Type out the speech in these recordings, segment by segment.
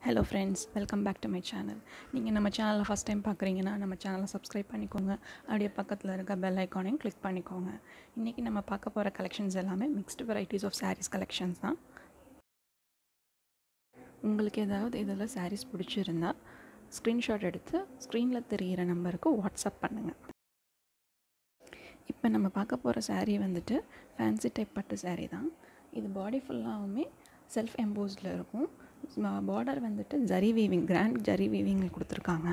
hello friends welcome back to my channel நீங்கள் நம்ம சேனலை ஃபஸ்ட் டைம் பார்க்குறீங்கன்னா நம்ம சேனலை சப்ஸ்கிரைப் பண்ணிக்கோங்க அப்படியே பக்கத்தில் இருக்க பெல் ஐக்கானையும் கிளிக் பண்ணிக்கோங்க இன்றைக்கி நம்ம பார்க்க போகிற கலெக்ஷன்ஸ் எல்லாமே mixed varieties of sarees collections தான் உங்களுக்கு ஏதாவது இதில் sarees பிடிச்சிருந்தா ஸ்க்ரீன்ஷாட் எடுத்து ஸ்க்ரீனில் தெரிகிற நம்பருக்கு வாட்ஸ்அப் பண்ணுங்கள் இப்போ நம்ம பார்க்க போகிற saree வந்துட்டு ஃபேன்சி டைப் பட்டு saree தான் இது பாடி ஃபுல்லாகவுமே செல்ஃப் எம்போஸ்டில் இருக்கும் பார்டர் வந்துட்டு ஜரி வீவிங் கிராண்ட் ஜரி வீவிங்கில் கொடுத்துருக்காங்க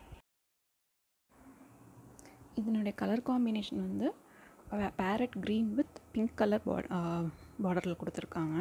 இதனுடைய கலர் காம்பினேஷன் வந்து parrot green with pink colour பார்டரில் கொடுத்துருக்காங்க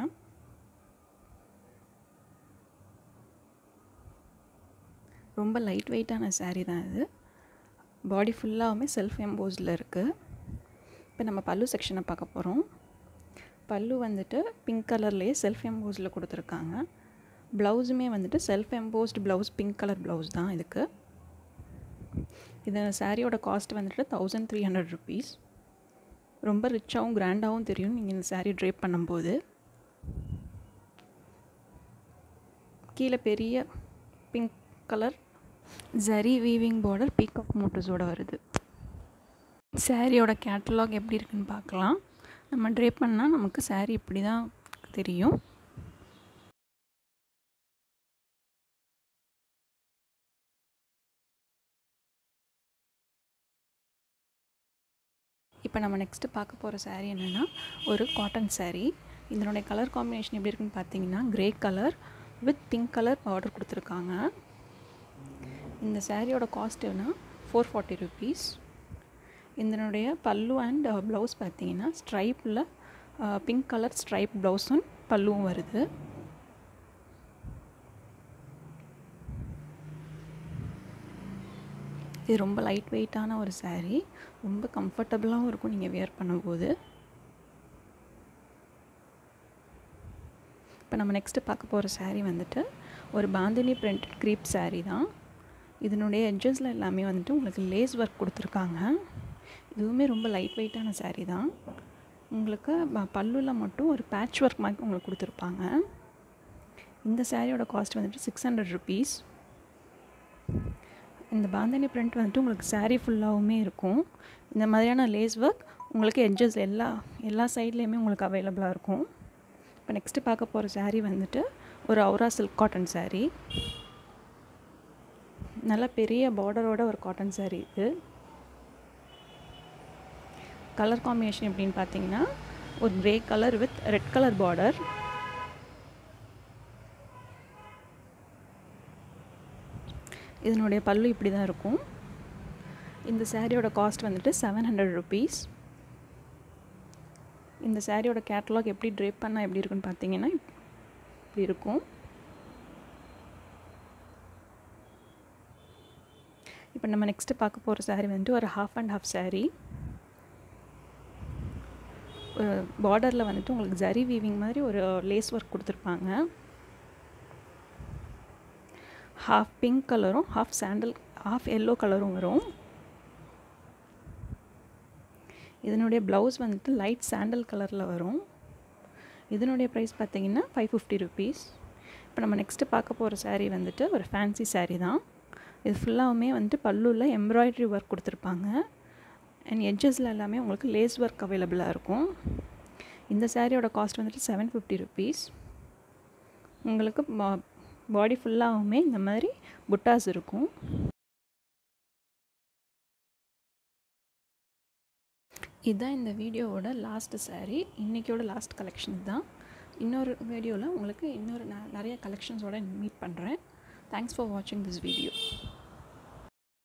ரொம்ப லைட் வெயிட்டான saree தான் இது பாடி ஃபுல்லாகவுமே செல்ஃப் எம்போஸ்டில் இருக்குது இப்போ நம்ம பல்லு செக்ஷனை பார்க்க போகிறோம் பல்லு வந்துட்டு பிங்க் கலர்லேயே செல்ஃப் எம்போஸ்டில் கொடுத்துருக்காங்க ப்ளவுஸுமே வந்துட்டு self embossed blouse pink colour blouse தான் இதுக்கு இது சாரியோட காஸ்ட் வந்துட்டு தௌசண்ட் த்ரீ ஹண்ட்ரட் ருபீஸ் ரொம்ப ரிச்சாகவும் கிராண்டாகவும் தெரியும் நீங்கள் இந்த சாரீ ட்ரேப் பண்ணும்போது கீழே பெரிய pink colour zari weaving border peacock மோட்டர்ஸோட வருது சாரியோட கேட்டலாக் எப்படி இருக்குன்னு பார்க்கலாம் நம்ம ட்ரேப் பண்ணால் நமக்கு சாரீ இப்படி தான் தெரியும் இப்போ நம்ம நெக்ஸ்ட்டு பார்க்க போகிற saree என்னென்னா ஒரு காட்டன் saree இதனுடைய கலர் காம்பினேஷன் எப்படி இருக்குன்னு பார்த்தீங்கன்னா grey colour with pink colour border கொடுத்துருக்காங்க இந்த சாரியோட காஸ்ட் என்ன ஃபோர் ஃபார்ட்டி ருபீஸ் இதனுடைய பல்லு அண்ட் ப்ளவுஸ் பார்த்தீங்கன்னா ஸ்ட்ரைப்பில் பிங்க் கலர் ஸ்ட்ரைப் ப்ளவுஸும் பல்லுவும் வருது இது ரொம்ப லைட் வெயிட்டான ஒரு saree ரொம்ப கம்ஃபர்டபுளாகவும் இருக்கும் நீங்கள் வியர் பண்ணும்போது இப்போ நம்ம நெக்ஸ்ட்டு பார்க்க போகிற saree வந்துட்டு ஒரு பாந்தினி பிரிண்டட் க்ரீப் saree தான் இதனுடைய எட்ஜஸில் எல்லாமே வந்துட்டு உங்களுக்கு லேஸ் ஒர்க் கொடுத்துருக்காங்க இதுவுமே ரொம்ப லைட் வெயிட்டான saree தான் உங்களுக்கு ப- பல்லுல மட்டும் ஒரு பேட்ச் ஒர்க் மாதிரி உங்களுக்கு கொடுத்துருப்பாங்க இந்த சாரியோட காஸ்ட் வந்துட்டு சிக்ஸ் ஹண்ட்ரட் ருபீஸ் இந்த பாந்தனி பிரிண்ட் வந்துட்டு உங்களுக்கு saree ஃபுல்லாகவுமே இருக்கும் இந்த மாதிரியான லேஸ் ஒர்க் உங்களுக்கு எட்ஜஸ் எல்லா எல்லா சைட்லேயுமே உங்களுக்கு அவைலபிளாக இருக்கும் இப்போ நெக்ஸ்ட்டு பார்க்க போகிற saree வந்துட்டு ஒரு அவுரா சில்க் காட்டன் saree நல்ல பெரிய பார்டரோட ஒரு காட்டன் saree இது கலர் காம்பினேஷன் எப்படின்னு பார்த்தீங்கன்னா ஒரு grey colour with red colour border இதனுடைய பல்லு இப்படி தான் இருக்கும் இந்த சாரியோட காஸ்ட் வந்துட்டு செவன் ஹண்ட்ரட் ருபீஸ் இந்த சாரியோட கேட்டலாக் எப்படி ட்ரேப் பண்ணால் எப்படி இருக்குன்னு பார்த்தீங்கன்னா இப்படி இருக்கும் இப்போ நம்ம நெக்ஸ்ட்டு பார்க்க போகிற saree வந்துட்டு ஒரு ஹாஃப் அண்ட் ஹாஃப் saree பார்டரில் வந்துட்டு உங்களுக்கு ஜரி வீவிங் மாதிரி ஒரு லேஸ் ஒர்க் கொடுத்துருப்பாங்க ஹாஃப் பிங்க் கலரும் ஹாஃப் சாண்டல் ஹாஃப் எல்லோ கலரும் வரும் இதனுடைய ப்ளவுஸ் வந்துட்டு லைட் சாண்டல் கலரில் வரும் இதனுடைய ப்ரைஸ் பார்த்தீங்கன்னா ஃபைவ் ஃபிஃப்டி ருபீஸ் இப்போ நம்ம நெக்ஸ்ட்டு பார்க்க போகிற saree வந்துட்டு ஒரு ஃபேன்சி saree தான் இது ஃபுல்லாகவுமே வந்துட்டு பல்லுவில் எம்ப்ராய்டரி ஒர்க் கொடுத்துருப்பாங்க அண்ட் எட்ஜஸில் எல்லாமே உங்களுக்கு லேஸ் ஒர்க் அவைலபிளாக இருக்கும் இந்த சாரியோட காஸ்ட் வந்துட்டு செவன் ஃபிஃப்டி ருபீஸ் உங்களுக்கு பாடி ஃபுல்லாகவுமே இந்த மாதிரி புட்டாஸ் இருக்கும் இதுதான் இந்த வீடியோவோட லாஸ்ட் saree இன்றைக்கியோட லாஸ்ட் கலெக்ஷன் தான் இன்னொரு வீடியோவில் உங்களுக்கு இன்னொரு ந- நிறைய கலெக்ஷன்ஸோட மீட் பண்ணுறேன் தேங்க்ஸ் ஃபார் வாட்சிங் திஸ் வீடியோ